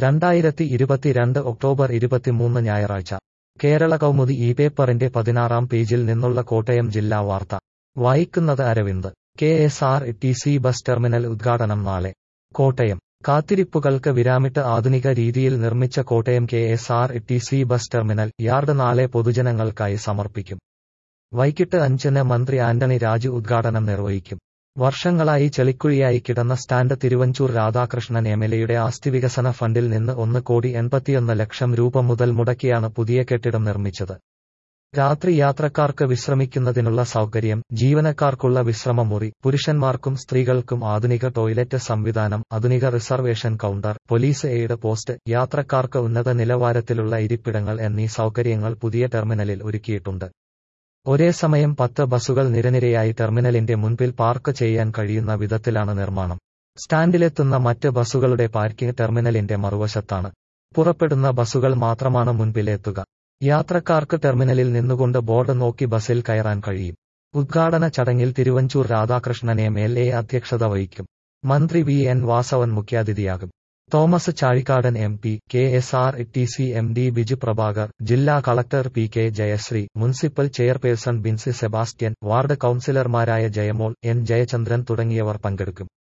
രണ്ടായിരത്തി ഇരുപത്തിരണ്ട് ഒക്ടോബർ ഇരുപത്തിമൂന്ന് ഞായറാഴ്ച കേരള കൗമുദി ഈ പേപ്പറിന്റെ പതിനാറാം പേജിൽ നിന്നുള്ള കോട്ടയം ജില്ലാ വാർത്ത വായിക്കുന്നത് Aravind K S R T C bus terminal ഉദ്ഘാടനം നാളെ കോട്ടയം കാത്തിരിപ്പുകൾക്ക് വിരാമിട്ട് ആധുനിക രീതിയിൽ നിർമ്മിച്ച Kottayam K S R T C bus terminal yard നാളെ പൊതുജനങ്ങൾക്കായി സമർപ്പിക്കും വൈകിട്ട് അഞ്ചിന് മന്ത്രി ആന്റണി രാജു ഉദ്ഘാടനം നിർവഹിക്കും വർഷങ്ങളായി ചെളിക്കുഴിയായി കിടന്ന സ്റ്റാൻഡ് തിരുവഞ്ചൂർ രാധാകൃഷ്ണൻ എംഎൽഎയുടെ ആസ്തി വികസന ഫണ്ടിൽ നിന്ന് ഒന്ന് കോടി എൺപത്തിയൊന്ന് ലക്ഷം രൂപ മുതൽ മുടക്കിയാണ് പുതിയ കെട്ടിടം നിർമ്മിച്ചത് രാത്രി യാത്രക്കാർക്ക് വിശ്രമിക്കുന്നതിനുള്ള സൗകര്യം ജീവനക്കാർക്കുള്ള വിശ്രമമുറി പുരുഷന്മാർക്കും സ്ത്രീകൾക്കും ആധുനിക ടോയ്ലറ്റ് സംവിധാനം ആധുനിക reservation counter police aid post യാത്രക്കാർക്ക് ഉന്നത നിലവാരത്തിലുള്ള ഇരിപ്പിടങ്ങൾ എന്നീ സൗകര്യങ്ങൾ പുതിയ ടെർമിനലിൽ ഒരുക്കിയിട്ടുണ്ട് ഒരേ സമയം പത്ത് ബസുകൾ നിരനിരയായി ടെർമിനലിന്റെ മുൻപിൽ പാർക്ക് ചെയ്യാൻ കഴിയുന്ന വിധത്തിലാണ് നിർമ്മാണം സ്റ്റാൻഡിലെത്തുന്ന മറ്റ് ബസുകളുടെ പാർക്കിംഗ് ടെർമിനലിന്റെ മറുവശത്താണ് പുറപ്പെടുന്ന ബസുകൾ മാത്രമാണ് മുൻപിലെത്തുക യാത്രക്കാർക്ക് ടെർമിനലിൽ നിന്നുകൊണ്ട് ബോർഡ് നോക്കി ബസിൽ കയറാൻ കഴിയും ഉദ്ഘാടന ചടങ്ങിൽ Thiruvanchoor Radhakrishnan M L A അധ്യക്ഷത വഹിക്കും മന്ത്രി വി എൻ വാസവൻ മുഖ്യാതിഥിയാകും Thomas Chazhikadan M P K S R T C M D Biju Prabhakar ജില്ലാ collector P K Jayasree municipal chairperson Binsy Sebastian ward കൌൺസിലർമാരായ ജയമോൾ എൻ ജയചന്ദ്രൻ തുടങ്ങിയവർ പങ്കെടുക്കും